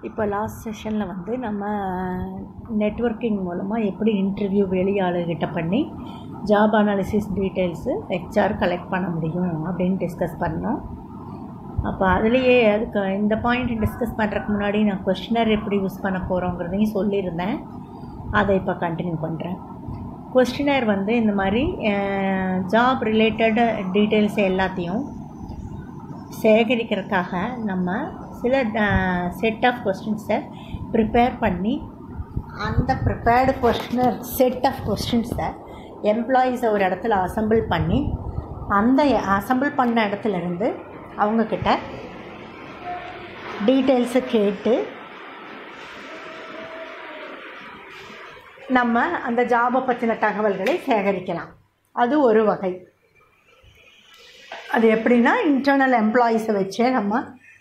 இப்போ லாஸ்ட் செஷனில் வந்து நம்ம நெட்வொர்க்கிங் மூலமாக எப்படி இன்டர்வியூ வெளி ஆளுகிட்ட பண்ணி job analysis details HR collect பண்ண முடியும் அப்படின்னு டிஸ்கஸ் பண்ணோம் அப்போ அதுலேயே அதுக்கு இந்த பாயிண்ட் டிஸ்கஸ் பண்ணுறதுக்கு முன்னாடி நான் கொஸ்டினர் எப்படி யூஸ் பண்ண போகிறோங்கிறதையும் சொல்லியிருந்தேன் அதை இப்போ கண்டினியூ பண்ணுறேன் கொஸ்டினர் வந்து இந்த மாதிரி ஜாப் ரிலேட்டட் டீட்டெயில்ஸ் எல்லாத்தையும் சேகரிக்கிறதுக்காக நம்ம சில செட் ஆஃப் கொஸ்டின்ஸை ப்ரிப்பேர் பண்ணி அந்த ப்ரிப்பேர்டு கொஸ்டினர் செட் ஆஃப் கொஸ்டின்ஸை எம்ப்ளாயீஸை ஒரு இடத்துல அசம்பிள் பண்ணி அந்த அசம்பிள் பண்ண இடத்துலேருந்து அவங்கக்கிட்ட டீட்டெயில்ஸை கேட்டு நம்ம அந்த ஜாபை பற்றின தகவல்களை சேகரிக்கலாம் அது ஒரு வகை அது எப்படின்னா இன்டர்னல் எம்ப்ளாயீஸை வச்சே நம்ம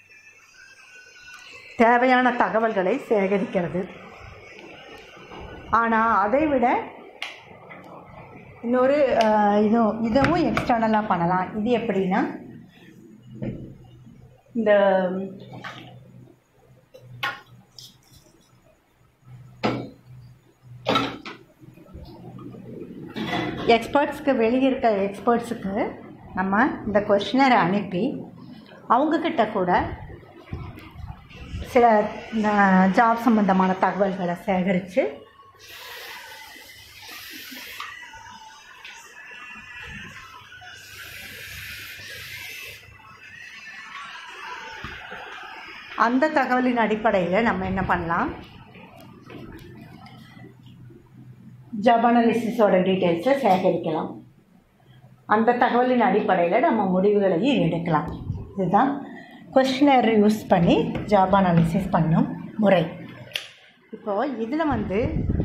தேவையான தகவல்களை சேகரிக்கிறது ஆனால் அதை விட இன்னொரு இதுவும் இதுவும் எக்ஸ்டர்னலாக பண்ணலாம் இது எப்படின்னா இந்த எக்ஸ்பர்ட்ஸ்க்கு வெளியே இருக்க எக்ஸ்பர்ட்ஸுக்கு நம்ம இந்த கொஷினரை அனுப்பி அவங்கக்கிட்ட கூட சில ஜாப் சம்மந்தமான தகவல்களை சேகரித்து அந்த தகவலின் அடிப்படையில் நம்ம என்ன பண்ணலாம் ஜாப் அனாலிசிஸோட டீட்டெயில்ஸை சேகரிக்கலாம் அந்த தகவலின் அடிப்படையில் நம்ம முடிவுகளையும் எடுக்கலாம் இதுதான் கொஸ்டினர் யூஸ் பண்ணி ஜாப் அனாலிசிஸ் பண்ணும் முறை இப்போது இதில் வந்து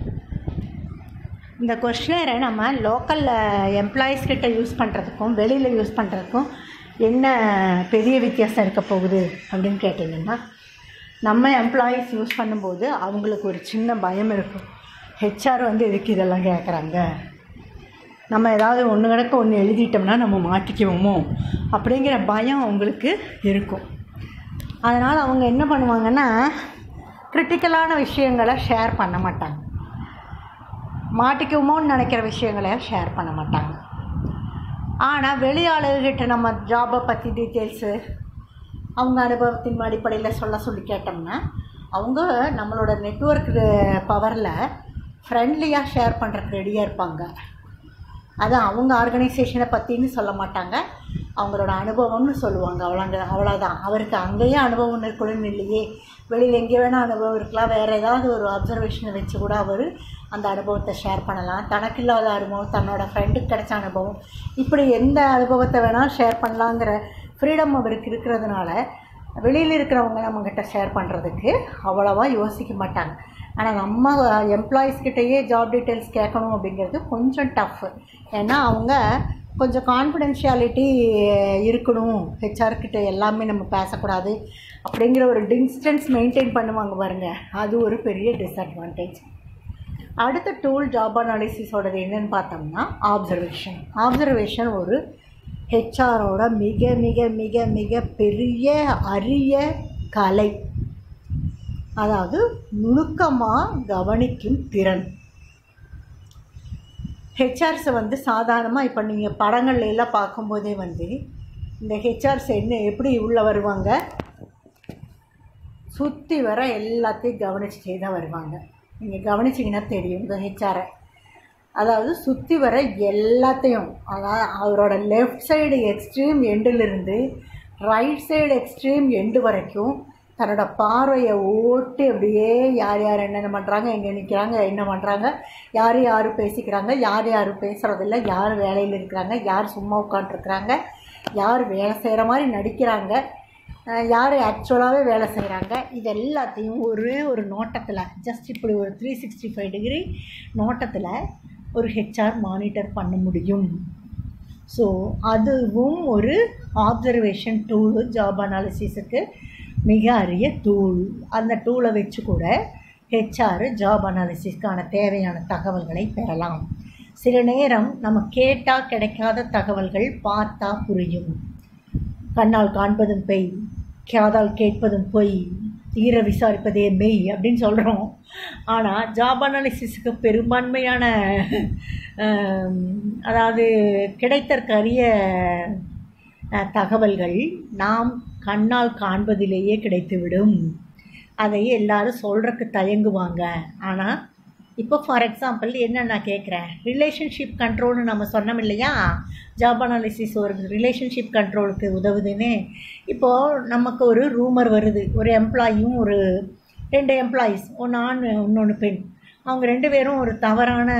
இந்த கொஸ்டினரை நம்ம லோக்கலில் எம்ப்ளாயீஸ் கிட்ட யூஸ் பண்ணுறதுக்கும் வெளியில் யூஸ் பண்ணுறதுக்கும் என்ன பெரிய வித்தியாசம் இருக்க போகுது அப்படின்னு கேட்டிங்கன்னா நம்ம எம்ப்ளாயீஸ் யூஸ் பண்ணும்போது அவங்களுக்கு ஒரு சின்ன பயம் இருக்கும் ஹெச்ஆர் வந்து எதுக்கு இதெல்லாம் கேட்குறாங்க நம்ம ஏதாவது ஒன்று கிடக்க ஒன்று எழுதிட்டோம்னா நம்ம மாட்டிக்குவோமோ அப்படிங்கிற பயம் அவங்களுக்கு இருக்கும் அதனால் அவங்க என்ன பண்ணுவாங்கன்னா கிரிட்டிக்கலான விஷயங்களை ஷேர் பண்ண மாட்டாங்க மாட்டிக்குவோமோன்னு நினைக்கிற விஷயங்களை ஷேர் பண்ண மாட்டாங்க ஆனால் வெளியாளர்கிட்ட நம்ம ஜாபை பற்றி டீட்டெயில்ஸு அவங்க அனுபவத்தின் அடிப்படையில் சொல்ல சொல்லி கேட்டோம்னா அவங்க நம்மளோட நெட்ஒர்க் பவரில் ஃப்ரெண்ட்லியாக ஷேர் பண்ணுறதுக்கு ரெடியாக இருப்பாங்க அது அவங்க ஆர்கனைசேஷனை பற்றின்னு சொல்ல மாட்டாங்க அவங்களோட அனுபவம்னு சொல்லுவாங்க அவ்வளோங்க அவ்வளோதான் அவருக்கு அங்கேயே அனுபவம் இருக்கணும்னு இல்லையே வெளியில் எங்கே வேணால் அனுபவம் இருக்கலாம் வேறு ஏதாவது ஒரு அப்சர்வேஷனை வச்சு கூட அவர் அந்த அனுபவத்தை ஷேர் பண்ணலாம் தனக்கு இல்லாத அனுபவம் தன்னோட ஃப்ரெண்டுக்கு கிடைச்ச அனுபவம் இப்படி எந்த அனுபவத்தை வேணால் ஷேர் பண்ணலாங்கிற ஃப்ரீடம் அவருக்கு இருக்கிறதுனால வெளியில் இருக்கிறவங்க நம்மக்கிட்ட ஷேர் பண்ணுறதுக்கு அவ்வளோவா யோசிக்க மாட்டாங்க ஆனால் நம்ம எம்ப்ளாயீஸ்கிட்டயே ஜாப் டீட்டெயில்ஸ் கேட்கணும் அப்படிங்கிறது கொஞ்சம் டஃப்பு ஏன்னா அவங்க கொஞ்சம் கான்ஃபிடென்ஷியாலிட்டி இருக்கணும் ஹெச்ஆர்கிட்ட எல்லாமே நம்ம பேசக்கூடாது அப்படிங்கிற ஒரு டிஸ்டன்ஸ் மெயின்டைன் பண்ணுவாங்க பாருங்கள் அது ஒரு பெரிய டிஸ்அட்வான்டேஜ் அடுத்த டூல் ஜாப் அனாலிசிஸோடது என்னென்னு பார்த்தோம்னா ஆப்சர்வேஷன் ஆப்சர்வேஷன் ஒரு ஹெச்ஆரோட மிக மிக மிக மிக பெரிய அரிய கலை அதாவது நுணுக்கமாக கவனிக்கும் திறன் ஹெச்ஆர்ஸை வந்து சாதாரணமாக இப்போ நீங்கள் படங்கள்ல எல்லாம் பார்க்கும்போதே வந்து இந்த ஹெச்ஆர்ஸ் என்ன எப்படி உள்ளே வருவாங்க சுற்றி வர எல்லாத்தையும் கவனிச்சுட்டே தான் வருவாங்க நீங்கள் கவனிச்சிங்கன்னா தெரியும் இந்த ஹெச்ஆரை அதாவது சுற்றி வர எல்லாத்தையும் அதாவது அவரோட லெஃப்ட் சைடு எக்ஸ்ட்ரீம் எண்டிலிருந்து ரைட் சைடு எக்ஸ்ட்ரீம் எண்டு வரைக்கும் தன்னோட பார்வையை ஓட்டி அப்படியே யார் யார் என்னென்ன பண்ணுறாங்க எங்கே நிற்கிறாங்க என்ன பண்ணுறாங்க யார் யார் பேசிக்கிறாங்க யார் யார் பேசுகிறதில்ல யார் வேலையில் இருக்கிறாங்க யார் சும்மா உட்காண்ட்ருக்குறாங்க யார் வேலை செய்கிற மாதிரி நடிக்கிறாங்க யார் ஆக்சுவலாகவே வேலை செய்கிறாங்க இது எல்லாத்தையும் ஒரே ஒரு நோட்டத்தில் ஜஸ்ட் இப்படி ஒரு த்ரீ சிக்ஸ்டி ஃபைவ் டிகிரி நோட்டத்தில் ஒரு ஹெச்ஆர் மானிட்டர் பண்ண முடியும் ஸோ அதுவும் ஒரு ஆப்சர்வேஷன் டூலு ஜாப் அனாலிசிஸுக்கு மிக அரிய டூல் அந்த டூலை வச்சு கூட ஹெச்ஆர் ஜாப் அனாலிசிஸ்க்கான தேவையான தகவல்களை பெறலாம் சில நேரம் நம்ம கேட்டால் கிடைக்காத தகவல்கள் பார்த்தா புரியும் கண்ணால் காண்பதும் பெய் காதால் கேட்பதும் பொய் ஈர விசாரிப்பதே மெய் அப்படின்னு சொல்கிறோம் ஆனால் ஜாப் அனாலிசிஸுக்கு பெரும்பான்மையான ஆம், அதாவது கிடைத்தற்கரிய அஹ், தகவல்கள் நாம் கண்ணால் காண்பதிலேயே கிடைத்துவிடும் அதை எல்லாரும் சொல்கிறக்கு தயங்குவாங்க ஆனால் இப்போ ஃபார் எக்ஸாம்பிள் என்ன நான் கேட்குறேன் ரிலேஷன்ஷிப் கண்ட்ரோல்னு நம்ம சொன்னோம் இல்லையா ஜாப் அனாலிசிஸ் ஒரு ரிலேஷன்ஷிப் கண்ட்ரோலுக்கு உதவுதுன்னு இப்போது நமக்கு ஒரு ரூமர் வருது ஒரு எம்ப்ளாயும் ஒரு ரெண்டு எம்ப்ளாயீஸ் ஒன்று ஆண் இன்னொன்று பெண் அவங்க ரெண்டு பேரும் ஒரு தவறான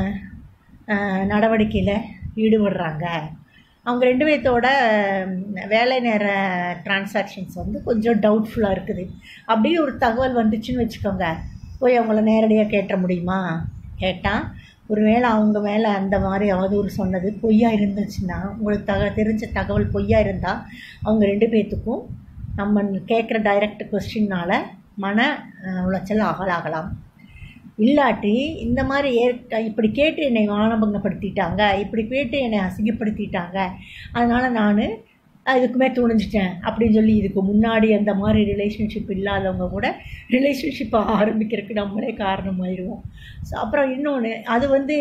நடவடிக்கையில் ஈடுபடுறாங்க அவங்க ரெண்டு பேர்த்தோட வேலை நேர டிரான்சாக்ஷன்ஸ் வந்து கொஞ்சம் டவுட்ஃபுல்லாக இருக்குது அப்படியே ஒரு தகவல் வந்துச்சுன்னு வச்சுக்கோங்க போய் அவங்கள நேரடியாக கேட்ட முடியுமா கேட்டால் ஒருவேளை அவங்க மேலே அந்த மாதிரி அவதூறு சொன்னது பொய்யா இருந்துச்சுன்னா உங்களுக்கு தக தெரிஞ்ச தகவல் பொய்யா இருந்தால் அவங்க ரெண்டு பேர்த்துக்கும் நம்ம கேட்குற டைரக்ட் கொஸ்டின்னால் மன அஹ், உளைச்சல் ஆகலாகலாம் இல்லாட்டி இந்த மாதிரி ஏற்க இப்படி கேட்டு என்னை மானபங்கப்படுத்திட்டாங்க இப்படி கேட்டு என்னை அசிங்கப்படுத்திட்டாங்க அதனால் நான் இதுக்குமே துணிஞ்சிட்டேன் அப்படின்னு சொல்லி இதுக்கு முன்னாடி அந்த மாதிரி ரிலேஷன்ஷிப் இல்லாதவங்க கூட ரிலேஷன்ஷிப்பை ஆரம்பிக்கிறதுக்கு நம்மளே காரணமாயிடுவோம் ஸோ அப்புறம் இன்னொன்று அது வந்து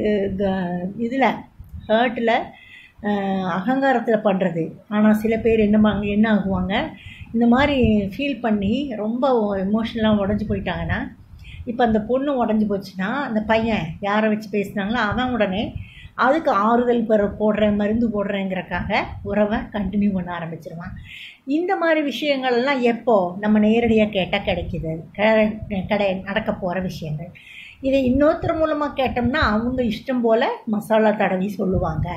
இதில் ஹர்ட்டில் அகங்காரத்தில் பண்ணுறது ஆனால் சில பேர் என்னமாங்க என்ன ஆகுவாங்க இந்த மாதிரி ஃபீல் பண்ணி ரொம்ப எமோஷனலாக உடஞ்சி போயிட்டாங்கன்னா இப்போ அந்த பொண்ணு உடஞ்சி போச்சுன்னா அந்த பையன் யாரை வச்சு பேசுனாங்களோ அவன் உடனே அதுக்கு ஆறுதல் பெற போடுறேன் மருந்து போடுறேங்கிறக்காக உறவை கண்டினியூ பண்ண ஆரம்பிச்சிருவான் இந்த மாதிரி விஷயங்கள் எல்லாம் எப்போ நம்ம நேரடியாக கேட்டால் கிடைக்கிது க- கடை நடக்க போகிற விஷயங்கள் இதை இன்னொருத்தர் மூலமாக கேட்டோம்னா அவங்க இஷ்டம் போல் மசாலா தடவி சொல்லுவாங்க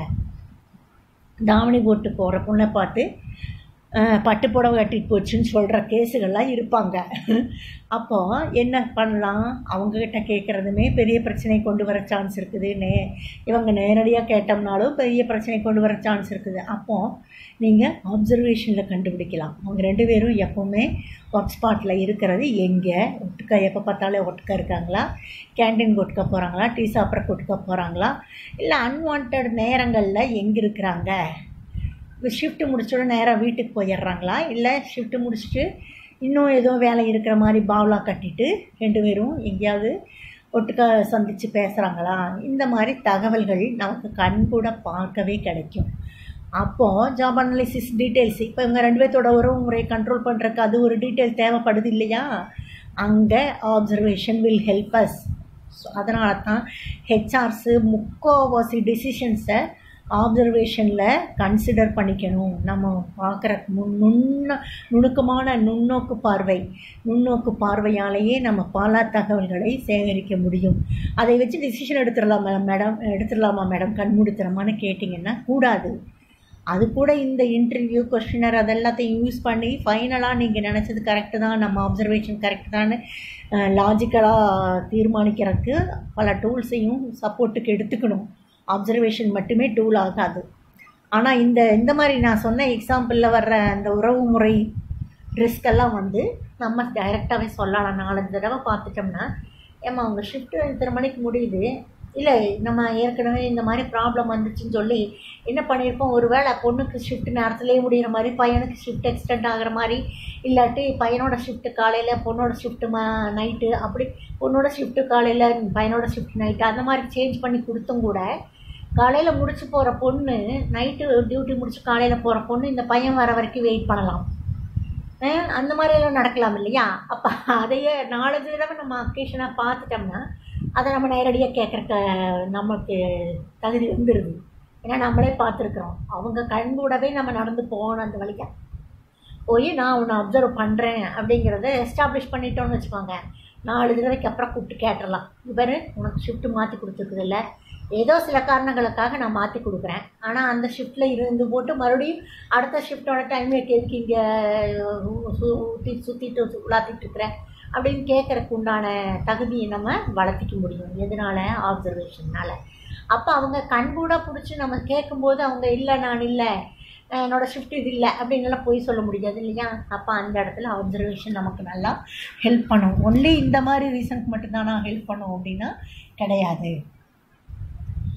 தாவணி போட்டு போகிற பொண்ணை பார்த்து அஹ், பட்டு புடவை கட்டிட்டு போச்சுன்னு சொல்கிற கேஸுகள்லாம் இருப்பாங்க அப்போ என்ன பண்ணலாம் அவங்கக்கிட்ட கேட்குறதுமே பெரிய பிரச்சனை கொண்டு வர சான்ஸ் இருக்குது நே இவங்க நேரடியாக கேட்டோம்னாலும் பெரிய பிரச்சனை கொண்டு வர சான்ஸ் இருக்குது அப்போ நீங்கள் அப்சர்வேஷனில் கண்டுபிடிக்கலாம் அவங்க ரெண்டு பேரும் எப்போவுமே ஒர்க் ஸ்பாட்டில் இருக்கிறது எங்கே ஒட்டுக்கா எப்போ பார்த்தாலும் ஒட்டுக்கா இருக்காங்களா கேண்டீன் ஒட்டுக்க போகிறாங்களா டீ சாப்பிட்ற ஒட்டுக்க போகிறாங்களா இல்லை அன்வான்ட் நேரங்களில் எங்கே இருக்கிறாங்க ஷிஃப்ட்டு முடிச்சோட நேராக வீட்டுக்கு போயிடுறாங்களா இல்லை ஷிஃப்ட்டு முடிச்சுட்டு இன்னும் ஏதோ வேலை இருக்கிற மாதிரி பாவலா கட்டிட்டு ரெண்டு பேரும் எங்கேயாவது ஒட்டுக்கா சந்தித்து பேசுகிறாங்களா இந்த மாதிரி தகவல்கள் நமக்கு கண் கூட பார்க்கவே கிடைக்கும் அப்போது ஜாப் அனாலிசிஸ் டீட்டெயில்ஸ் இப்போ இவங்க ரெண்டு பேர்த்தோட உறவு முறையை கண்ட்ரோல் பண்ணுறதுக்கு அது ஒரு டீட்டெயில் தேவைப்படுது இல்லையா அங்கே observation will help us so அதனால தான் ஹெச்ஆர்ஸு முக்கால்வாசி டிசிஷன்ஸை ஆப்சர்வேஷனில் கன்சிடர் பண்ணிக்கணும் நம்ம பார்க்குற முன் நுண்ண நுணுக்கமான நுண்ணோக்கு பார்வை நுண்ணோக்கு பார்வையாலேயே நம்ம பல தகவல்களை சேகரிக்க முடியும் அதை வச்சு டிசிஷன் எடுத்துடலாமா மேடம் எடுத்துடலாமா மேடம் கண்மூடித்தனமான்னு கேட்டிங்கன்னா கூடாது அது கூட இந்த இன்டர்வியூ கொஷினர் அதெல்லாத்தையும் யூஸ் பண்ணி ஃபைனலாக நீங்கள் நினச்சது கரெக்டு தான் நம்ம அப்சர்வேஷன் கரெக்டு தான் லாஜிக்கலாக தீர்மானிக்கிறதுக்கு பல டூல்ஸையும் சப்போர்ட்டுக்கு எடுத்துக்கணும் அப்சர்வேஷன் மட்டுமே டூல் ஆகாது ஆனால் இந்த இந்த மாதிரி நான் சொன்ன எக்ஸாம்பிளில் வர்ற அந்த உறவு முறை ரிஸ்கெல்லாம் வந்து நம்ம டைரெக்டாகவே சொல்லலாம் நாலஞ்சு தடவை பார்த்துட்டோம்னா ஏம்மா உங்கள் ஷிஃப்ட்டு இத்தனை மணிக்கு முடியுது இல்லை நம்ம ஏற்கனவே இந்த மாதிரி ப்ராப்ளம் வந்துச்சுன்னு சொல்லி என்ன பண்ணியிருப்போம் ஒரு வேளை பொண்ணுக்கு ஷிஃப்ட் நேரத்துலேயே முடிகிற மாதிரி பையனுக்கு ஷிஃப்ட் எக்ஸ்டெண்ட் ஆகிற மாதிரி இல்லாட்டி பையனோட ஷிஃப்ட்டு காலையில் பொண்ணோட ஷிஃப்ட்டு மா நைட்டு அப்படி பொண்ணோட ஷிஃப்ட்டு காலையில் பையனோட ஷிஃப்ட் நைட்டு அந்த மாதிரி சேஞ்ச் பண்ணி கொடுத்தும் கூட காலையில் முடிச்சு போகிற பொண்ணு நைட்டு டியூட்டி முடிச்சு காலையில் போகிற பொண்ணு இந்த பையன் வர வரைக்கும் வெயிட் பண்ணலாம் அஹ் அந்த மாதிரியெல்லாம் நடக்கலாம் இல்லையா அப்போ அதையே நாலஞ்சு தடவை நம்ம அக்கேஷனாக பார்த்துட்டோம்னா அதை நம்ம நேரடியாக கேட்குறக்க நமக்கு தகுதி வந்துடுது ஏன்னா நம்மளே பார்த்துருக்குறோம் அவங்க கண் கூடவே நம்ம நடந்து போகணும் அந்த வழியாக போய் நான் உன்னை அப்சர்வ் பண்ணுறேன் அப்படிங்கிறத எஸ்டாப்ளிஷ் பண்ணிட்டோம்னு வச்சுக்கோங்க நாலு தடவைக்கு அப்புறம் கூப்பிட்டு கேட்டுடலாம் இவர் உனக்கு ஷிஃப்ட்டு மாற்றி கொடுத்துருக்குதில்ல ஏதோ சில காரணங்களுக்காக நான் மாற்றி கொடுக்குறேன் ஆனால் அந்த ஷிஃப்ட்டில் இருந்து போட்டு மறுபடியும் அடுத்த ஷிஃப்ட்டோட டைமுக்கு எதுக்கு இங்கே சுற்றி சுற்றிட்டு உலாத்திட்டு இருக்கிறேன் அப்படின்னு கேட்குறக்கு உண்டான தகுதியை நம்ம வளர்த்திக்க முடியும் எதனால் ஆப்சர்வேஷனால் அப்போ அவங்க கண்கூட பிடிச்சி நம்ம கேட்கும்போது அவங்க இல்லை நான் இல்லை என்னோட ஷிஃப்ட் இது இல்லை அப்படின்னுலாம் போய் சொல்ல முடியாது இல்லையா அப்போ அந்த இடத்துல அப்சர்வேஷன் நமக்கு நல்லா ஹெல்ப் பண்ணும் ஒன்லி இந்த மாதிரி ரீசனுக்கு மட்டும்தான் நான் ஹெல்ப் பண்ணும் அப்படின்னா கிடையாது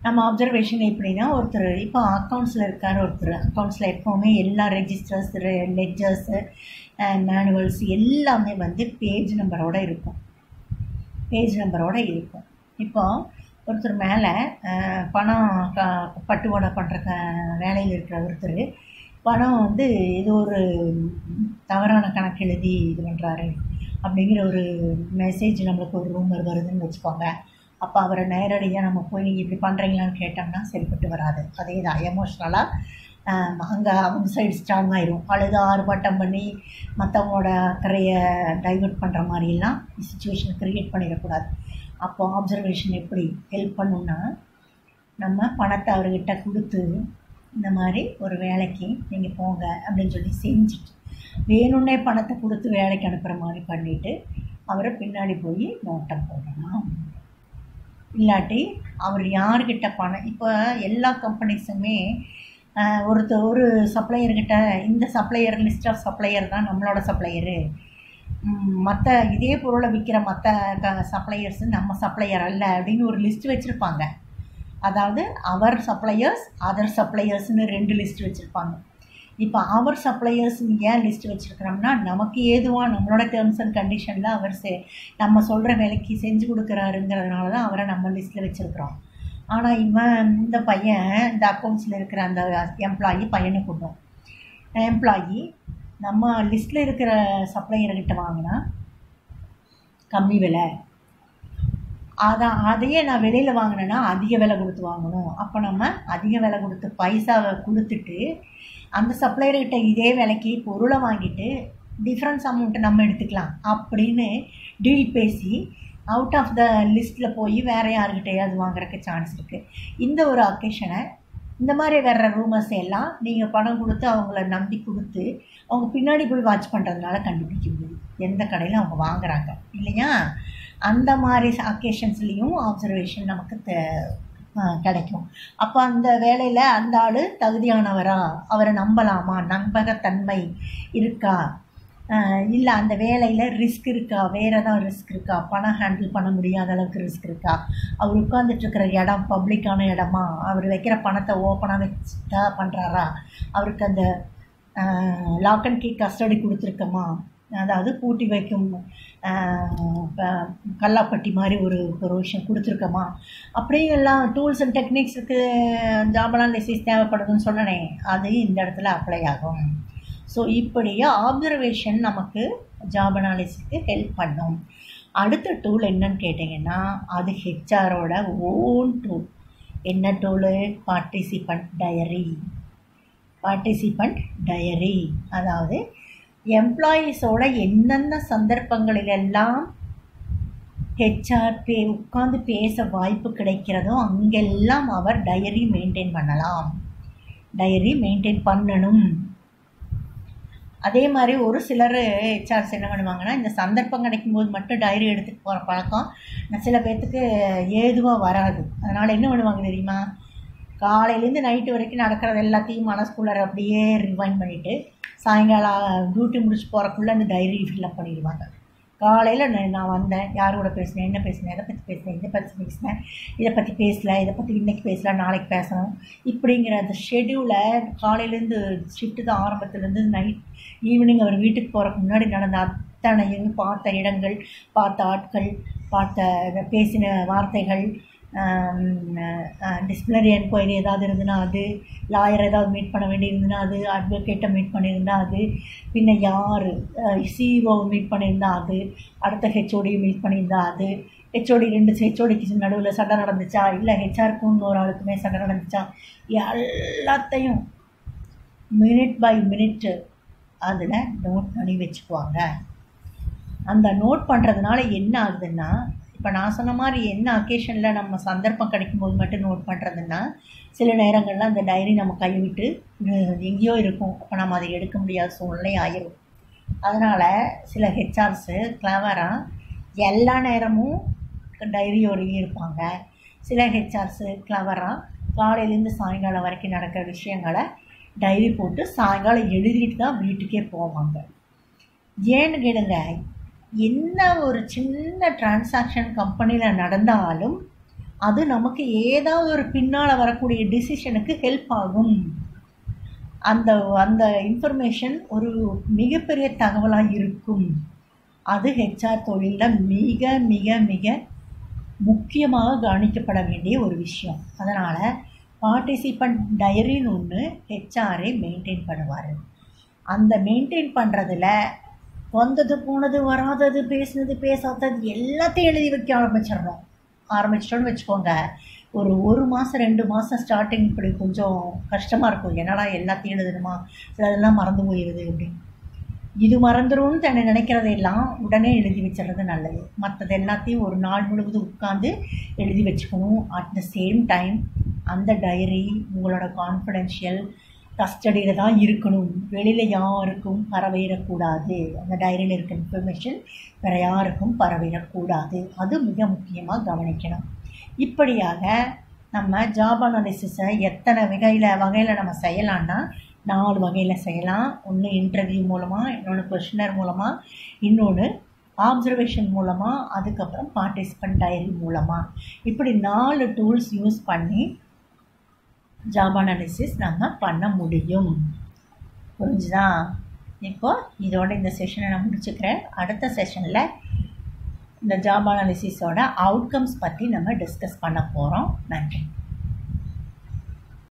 நம்ம அப்சர்வேஷன் எப்படின்னா ஒருத்தர் இப்போ அக்கௌண்ட்ஸில் இருக்கார் ஒருத்தர் அக்கௌண்ட்ஸில் எப்போவுமே எல்லா ரெஜிஸ்டர்ஸ் லெட்ஜர்ஸு மேனுவல்ஸ் எல்லாமே வந்து பேஜ் நம்பரோட இருக்கும் பேஜ் நம்பரோட இருக்கும் இப்போ ஒருத்தர் மேலே பணம் க பட்டுவாடை பண்ணுற க வேலையில் இருக்கிற ஒருத்தர் பணம் வந்து ஏதோ ஒரு தவறான கணக்கு எழுதி இது பண்ணுறாரு அப்படிங்கிற ஒரு மெசேஜ் நம்மளுக்கு ஒரு ரூமர் வருதுன்னு வச்சுக்கோங்க அப்போ அவரை நேரடியாக நம்ம போய் நீங்கள் இப்படி பண்ணுறீங்களான்னு கேட்டோம்னா சரிப்பட்டு வராது அதே தான் எமோஷ்னலாக அங்கே அவங்க சைடு ஸ்ட்ராங் ஆயிரும் அழுது ஆர்ப்பாட்டம் பண்ணி மற்றவங்களோட அக்கறையை டைவெர்ட் பண்ணுற மாதிரிலாம் சுச்சுவேஷன் க்ரியேட் பண்ணிடக்கூடாது அப்போ அப்சர்வேஷன் எப்படி ஹெல்ப் பண்ணுன்னா நம்ம பணத்தை அவர்கிட்ட கொடுத்து இந்த மாதிரி ஒரு வேலைக்கு நீங்கள் போங்க அப்படின்னு சொல்லி செஞ்சுட்டு வேணும்னே பணத்தை கொடுத்து வேலைக்கு அனுப்புகிற மாதிரி பண்ணிவிட்டு அவரை பின்னாடி போய் நோட்டம் போடலாம் இல்லாட்டி அவர் யார்கிட்ட பணம் இப்போ எல்லா கம்பெனிஸுமே ஒருத்தர் ஒரு சப்ளையர்கிட்ட இந்த சப்ளையர் லிஸ்ட் ஆஃப் சப்ளையர் தான் நம்மளோட சப்ளையரு மற்ற இதே பொருளை விற்கிற மற்ற க சப்ளையர்ஸு நம்ம சப்ளையர் அல்ல அப்படின்னு ஒரு லிஸ்ட் வச்சுருப்பாங்க அதாவது அவர் சப்ளையர்ஸ் அதர் சப்ளையர்ஸ்னு ரெண்டு லிஸ்ட் வச்சுருப்பாங்க இப்போ அவர் சப்ளையர்ஸ் ஏன் லிஸ்ட் வச்சுருக்கிறோம்னா நமக்கு ஏதுவாக நம்மளோட டேர்ம்ஸ் அண்ட் கண்டிஷனில் அவர் செ நம்ம சொல்கிற வேலைக்கு செஞ்சு கொடுக்குறாருங்கிறதுனால தான் அவரை நம்ம லிஸ்ட்டில் வச்சுருக்குறோம் ஆனால் இவன் இந்த பையன் இந்த அக்கௌண்ட்ஸில் இருக்கிற அந்த எம்ப்ளாயி பையனை கூட்டும் எம்ப்ளாயி நம்ம லிஸ்ட்டில் இருக்கிற சப்ளையர்கிட்ட வாங்கினா கம்மி விலை அதான் அதையே நான் வெளியில் வாங்கினேன்னா அதிக விலை கொடுத்து வாங்கணும் அப்போ நம்ம அதிக விலை கொடுத்து பைசாவை கொடுத்துட்டு அந்த சப்ளையர்கிட்ட இதே விலைக்கு பொருளை வாங்கிட்டு டிஃப்ரென்ஸ் அமௌண்ட்டை நம்ம எடுத்துக்கலாம் அப்படின்னு டீல் பேசி அவுட் ஆஃப் த லிஸ்ட்டில் போய் வேறு யாருக்கிட்டையாவது வாங்குறதுக்கு சான்ஸ் இருக்குது இந்த ஒரு அக்கேஷனை இந்த மாதிரி வர்ற ரூமர்ஸ் எல்லாம் நீங்கள் பணம் கொடுத்து அவங்கள நம்பி கொடுத்து அவங்க பின்னாடி போய் வாட்ச் பண்ணுறதுனால கண்டுபிடிக்க முடியும் எந்த கடையில் அவங்க வாங்குறாங்க இல்லையா அந்த மாதிரி அக்கேஷன்ஸ்லேயும் அப்சர்வேஷன் நமக்கு தே கிடைக்கும் அப்போ அந்த வேலையில் அந்த ஆள் தகுதியானவரா அவரை நம்பலாமா நம்பகத்தன்மை இருக்கா இல்லை அந்த வேலையில் ரிஸ்க் இருக்கா வேறு ஏதாவது ரிஸ்க் இருக்கா பணம் ஹேண்டில் பண்ண முடியாத அளவுக்கு ரிஸ்க் இருக்கா அவர் உட்காந்துட்ருக்கிற இடம் பப்ளிக்கான இடமா அவர் வைக்கிற பணத்தை ஓப்பனாக வச்சுட்டா பண்ணுறாரா அவருக்கு அந்த லாக் அண்ட் கீ கஸ்டடி கொடுத்துருக்கோமா அதாவது பூட்டி வைக்கும் கல்லாப்பட்டி மாதிரி ஒரு ஒரு விஷயம் கொடுத்துருக்கோமா அப்படியும் எல்லாம் டூல்ஸ் அண்ட் டெக்னிக்ஸுக்கு ஜாப் அனாலிசிஸ் தேவைப்படுதுன்னு சொன்னனே அது இந்த இடத்துல அப்ளை ஆகும் ஸோ இப்படியே ஆப்சர்வேஷன் நமக்கு ஜாப் அனாலிசிஸ்க்கு ஹெல்ப் பண்ணும் அடுத்த டூல் என்னன்னு கேட்டிங்கன்னா அது ஹெச்ஆரோட ஓன் டூல் என்ன tool participant diary participant diary அதாவது எம்ப்ளாயீஸோட என்னென்ன சந்தர்ப்பங்களிலெல்லாம் ஹெச்ஆர் பே உட்காந்து பேச வாய்ப்பு கிடைக்கிறதோ அங்கெல்லாம் அவர் டயரி மெயின்டைன் பண்ணலாம் டயரி மெயின்டைன் பண்ணணும் அதே மாதிரி ஒரு சிலர் ஹெச்ஆர்ஸ் என்ன பண்ணுவாங்கன்னா இந்த சந்தர்ப்பம் கிடைக்கும்போது மட்டும் டைரி எடுத்துகிட்டு போகிற பழக்கம் சில பேர்த்துக்கு ஏதுவாக வராது அதனால் என்ன பண்ணுவாங்க தெரியுமா காலையிலேருந்து நைட்டு வரைக்கும் நடக்கிறது எல்லாத்தையும் மனசுக்குள்ளார அப்படியே ரிவைன் பண்ணிவிட்டு சாயங்காலம் டியூட்டி முடிச்சு போகிறக்குள்ளே அந்த டைரி ஃபில்லப் பண்ணிடுவாங்க காலையில் நான் வந்தேன் யார் கூட பேசினேன் என்ன பேசினேன் எதை பற்றி பேசினேன் இதை பற்றி பேசினேன் இதை பற்றி பேசல இதை பற்றி இன்றைக்கி பேசலாம் நாளைக்கு பேசணும் இப்படிங்கிற அந்த ஷெடியூலை காலையிலேருந்து ஷிஃப்ட்டு தான் ஆரம்பத்துலேருந்து நைட் ஈவினிங் அவர் வீட்டுக்கு போகிறக்கு முன்னாடி நடந்த அத்தனையும் பார்த்த இடங்கள் பார்த்த ஆட்கள் பார்த்த பேசின வார்த்தைகள் டிஸ்பிளரி என்கொயரி ஏதாவது இருந்ததுன்னா அது லாயர் ஏதாவது மீட் பண்ண வேண்டியிருந்ததுன்னா அது அட்வொகேட்டை மீட் பண்ணியிருந்தா அது பின்ன யார் சிஇஓவை மீட் பண்ணியிருந்தா அது அடுத்த ஹெச்ஓடியை மீட் பண்ணியிருந்தா அது ஹெச்ஓடி ரெண்டு ஹெச்ஓடிக்கு நடுவில் சண்டை நடந்துச்சா இல்லை ஹெச்ஆருக்கும் இன்னொரு ஆளுக்குமே சண்டை நடந்துச்சா எல்லாத்தையும் மினிட் பை மினிட்டு அதில் நோட் பண்ணி வச்சுக்குவாங்க அந்த நோட் பண்ணுறதுனால என்ன ஆகுதுன்னா இப்போ நான் சொன்ன மாதிரி என்ன அக்கேஷனில் நம்ம சந்தர்ப்பம் கிடைக்கும்போது மட்டும் நோட் பண்ணுறதுன்னா சில நேரங்களில் அந்த டைரி நம்ம கைவிட்டு எங்கேயோ இருக்கும் அப்போ நம்ம அதை எடுக்க முடியாத சூழ்நிலை ஆயிரும் அதனால் சில ஹெச்ஆர்ஸு கிளவராக எல்லா நேரமும் டைரியோடையே இருப்பாங்க சில ஹெச்ஆர்ஸு கிளவராக காலையிலேருந்து சாயங்காலம் வரைக்கும் நடக்கிற விஷயங்களை டைரி போட்டு சாயங்காலம் எழுதிட்டு தான் வீட்டுக்கே போவாங்க ஏன்னு கேளுங்க என்ன ஒரு சின்ன டிரான்சாக்ஷன் கம்பெனியில் நடந்தாலும் அது நமக்கு ஏதாவது ஒரு பின்னால் வரக்கூடிய டிசிஷனுக்கு ஹெல்ப் ஆகும் அந்த அந்த இன்ஃபர்மேஷன் ஒரு மிகப்பெரிய தகவலாக இருக்கும் அது ஹெச்ஆர் தொழிலில் மிக மிக மிக முக்கியமாக கவனிக்கப்பட வேண்டிய ஒரு விஷயம் அதனால் பார்ட்டிசிபண்ட் டைரின்னு ஒன்று ஹெச்ஆரே மெயின்டைன் பண்ணுவார் அந்த மெயின்டைன் பண்ணுறதுல வந்தது போனது வராதது பேசுனது பேசாதது எல்லாத்தையும் எழுதி வைக்க ஆரம்பிச்சிடணும் ஆரம்பிச்சிட்டோன்னு வச்சுக்கோங்க ஒரு ஒரு மாதம் ரெண்டு மாதம் ஸ்டார்டிங் இப்படி கொஞ்சம் கஷ்டமாக இருக்கும் என்னடா எல்லாத்தையும் எழுதணுமா அதெல்லாம் மறந்து போயிடுது அப்படின்னு இது மறந்துடும்னு தன்னை நினைக்கிறதையெல்லாம் உடனே எழுதி வச்சிடுறது நல்லது மற்றது எல்லாத்தையும் ஒரு நாள் முழுவதும் உட்காந்து எழுதி வச்சுக்கணும் அட் த சேம் டைம் அந்த டைரி உங்களோட கான்ஃபிடென்ஷியல் கஸ்டடியில் தான் இருக்கணும் வெளியில் யாருக்கும் பரவிடக்கூடாது அந்த டைரியில் இருக்க இன்ஃபர்மேஷன் வேறு யாருக்கும் பரவிடக்கூடாது அது மிக முக்கியமாக கவனிக்கணும் இப்படியாக நம்ம ஜாப் அனாலிசிஸை எத்தனை வகையில் வகையில் நம்ம செய்யலான்னா நாலு வகையில் செய்யலாம் ஒன்று இன்டர்வியூ மூலமாக இன்னொன்று கொஷினர் மூலமாக இன்னொன்று ஆப்சர்வேஷன் மூலமாக அதுக்கப்புறம் பார்ட்டிசிபெண்ட் டைரி மூலமாக இப்படி நாலு டூல்ஸ் யூஸ் பண்ணி ஜாப் அனாலிசிஸ் நம்ம பண்ண முடியும் புரிஞ்சுதா இப்போ இதோட இந்த செஷனை நான் முடிச்சுக்கிறேன் அடுத்த செஷனில் இந்த ஜாப் அனாலிசிஸோட அவுட்கம்ஸ் பற்றி நம்ம டிஸ்கஸ் பண்ண போகிறோம் நன்றி